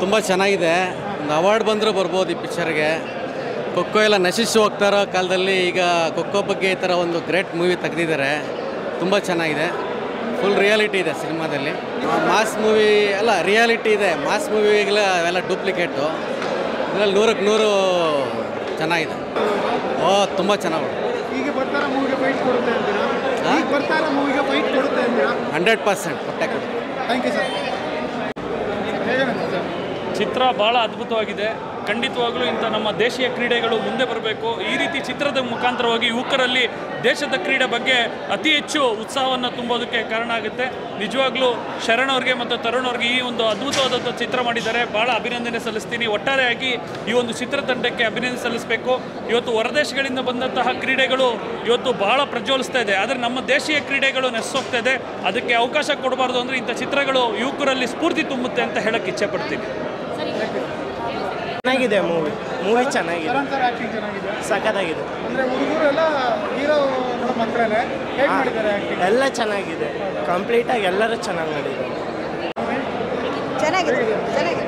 ತುಂಬ ಚೆನ್ನಾಗಿದೆ ಒಂದು ಅವಾರ್ಡ್ ಬಂದರೂ ಬರ್ಬೋದು ಈ ಪಿಕ್ಚರ್ಗೆ ಖೋಖೋ ಎಲ್ಲ ನಶಿಸಿ ಹೋಗ್ತಾ ಇರೋ ಕಾಲದಲ್ಲಿ ಈಗ ಖೋಖೋ ಬಗ್ಗೆ ಈ ಥರ ಒಂದು ಗ್ರೇಟ್ ಮೂವಿ ತೆಗೆದಿದ್ದಾರೆ ತುಂಬ ಚೆನ್ನಾಗಿದೆ ಫುಲ್ ರಿಯಾಲಿಟಿ ಇದೆ ಸಿನಿಮಾದಲ್ಲಿ ಮಾಸ್ ಮೂವಿ ಅಲ್ಲ ರಿಯಾಲಿಟಿ ಇದೆ ಮಾಸ್ ಮೂವಿಗೆಲ್ಲ ಅವೆಲ್ಲ ಡೂಪ್ಲಿಕೇಟು ಇದರಲ್ಲಿ ನೂರಕ್ಕೆ ನೂರು ಚೆನ್ನಾಗಿದೆ ಓ ತುಂಬ ಚೆನ್ನಾಗಿ ಈಗ ಬರ್ತಾರ ಮೂವಿಗೆ ಫೈಟ್ ಕೊಡುತ್ತೆ ಅಂತೀರಾ ಹಾ? ಈಗ ಬರ್ತಾರ ಮೂವಿಗೆ ಫೈಟ್ ಕೊಡುತ್ತೆ ಅಂತೀರಾ ಹಂಡ್ರೆಡ್ ಪರ್ಸೆಂಟ್ ಕೊಟ್ಟೆ ಕೊಡು ಥ್ಯಾಂಕ್ ಯು ಸರ್ ಹೇಗೆ ಸರ್ ಚಿತ್ರ ಭಾಳ ಅದ್ಭುತವಾಗಿದೆ ಖಂಡಿತವಾಗ್ಲೂ ಇಂಥ ನಮ್ಮ ದೇಶೀಯ ಕ್ರೀಡೆಗಳು ಮುಂದೆ ಬರಬೇಕು ಈ ರೀತಿ ಚಿತ್ರದ ಮುಖಾಂತರವಾಗಿ ಯುವಕರಲ್ಲಿ ದೇಶದ ಕ್ರೀಡೆ ಬಗ್ಗೆ ಅತಿ ಹೆಚ್ಚು ಉತ್ಸಾಹವನ್ನು ತುಂಬೋದಕ್ಕೆ ಕಾರಣ ಆಗುತ್ತೆ ನಿಜವಾಗ್ಲೂ ಶರಣ್ ಅವ್ರಿಗೆ ಮತ್ತು ತರುಣ್ ಅವ್ರಿಗೆ ಈ ಒಂದು ಅದ್ಭುತವಾದಂಥ ಚಿತ್ರ ಮಾಡಿದ್ದಾರೆ ಭಾಳ ಅಭಿನಂದನೆ ಸಲ್ಲಿಸ್ತೀನಿ ಒಟ್ಟಾರೆಯಾಗಿ ಈ ಒಂದು ಚಿತ್ರತಂಡಕ್ಕೆ ಅಭಿನಂದನೆ ಸಲ್ಲಿಸಬೇಕು ಇವತ್ತು ಹೊರದೇಶಗಳಿಂದ ಬಂದಂತಹ ಕ್ರೀಡೆಗಳು ಇವತ್ತು ಬಹಳ ಪ್ರಜ್ವಲಿಸ್ತಾ ಇದೆ ಆದರೆ ನಮ್ಮ ದೇಶೀಯ ಕ್ರೀಡೆಗಳು ನೆಸ್ಸೋಗ್ತಾ ಇದೆ ಅದಕ್ಕೆ ಅವಕಾಶ ಕೊಡಬಾರ್ದು ಅಂದರೆ ಇಂಥ ಚಿತ್ರಗಳು ಯುವಕರಲ್ಲಿ ಸ್ಫೂರ್ತಿ ತುಂಬುತ್ತೆ ಅಂತ ಹೇಳಕ್ಕೆ ಇಚ್ಛೆ ಪಡ್ತೀನಿ ಚೆನ್ನಾಗಿದೆ ಮೂವಿ ಮೂವಿ ಚೆನ್ನಾಗಿದೆ ಶರಣ್ ಸರ್ ಆಕ್ಟಿಂಗ್ ಚೆನ್ನಾಗಿದೆ ಸಖತ್ತಾಗಿದೆ ಅಂದ್ರೆ ಹುಡುಗರೆಲ್ಲ ಹೀರೋ ಮಕ್ಕಳೇ ಹೇಗೆ ಮಾಡಿದ್ದಾರೆ ಆಕ್ಟಿಂಗ್ ಎಲ್ಲ ಚೆನ್ನಾಗಿದೆ ಕಂಪ್ಲೀಟಾಗಿ ಎಲ್ಲರೂ ಚೆನ್ನಾಗಿ ಮಾಡಿದ್ದಾರೆ ಚೆನ್ನಾಗಿದೆ ಚೆನ್ನಾಗಿದೆ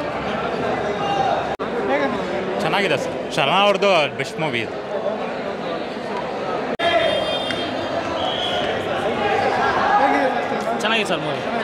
ಹೇಗೆ ಅನ್ಸುತ್ತೆ? ಚೆನ್ನಾಗಿದೆ ಸರ್ ಶರಣ ಅವ್ರದ್ದು ಬೆಸ್ಟ್ ಮೂವಿ ಇದು ಹೇಗಿದೆ ಸರ್ ಸಿನಿಮಾ? ಚೆನ್ನಾಗಿದೆ ಸರ್ ಮೂವಿ